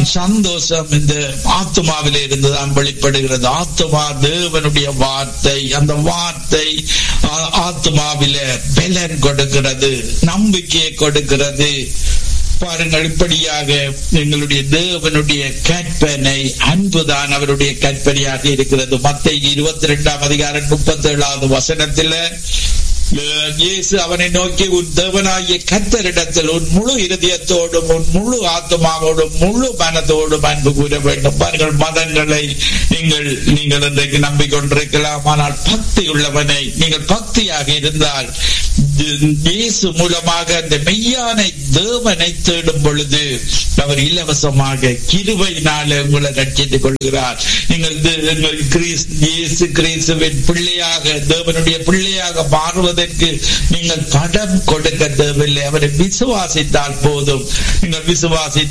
சந்தோஷம் இந்த ஆத்மாவிலே இருந்துதான் வெளிப்படுகிறது ஆத்மா தேவனுடைய வார்த்தை அந்த வார்த்தை ஆ- ஆத்மாவில பலன் கொடுக்கிறது நம்பிக்கையை கொடுக்கிறது பாருங்கள் இப்படியாக எங்களுடைய தேவனுடைய கற்பனை அன்புதான் அவருடைய கற்பனையாக இருக்கிறது மத்திய இருபத்தி ரெண்டாம் அதிகாரம் முப்பத்தி ஏழாவது வசனத்துல அஹ், இயேசு அவனை நோக்கி உன் தேவனாகிய கத்தரிடத்தில் உன் முழு இருதயத்தோடும் உன் முழு ஆத்மாவோடும் முழு மனதோடும் அன்பு கூற வேண்டும் பாருங்கள் மதங்களை நீங்கள் நீங்கள் இன்றைக்கு நம்பிக்கொண்டிருக்கலாம் ஆனால் பக்தி உள்ளவனை நீங்கள் பக்தியாக இருந்தால் இயேசு மூலமாக அந்த மெய்யான தேவனை தேடும் பொழுது அவர் இலவசமாக கிருபையினால உங்களை ரட்சித்துக் கொள்கிறார் நீங்கள் தே- நீங்கள் கிறிஸ்- இயேசு கிறிஸ்துவின் பிள்ளையாக தேவனுடைய பிள்ளையாக மாறுவதற்கு நீங்கள் படம் கொடுக்க தேவையில்லை அவரை விசுவாசித்தால் போதும் நீங்கள் விசுவாசி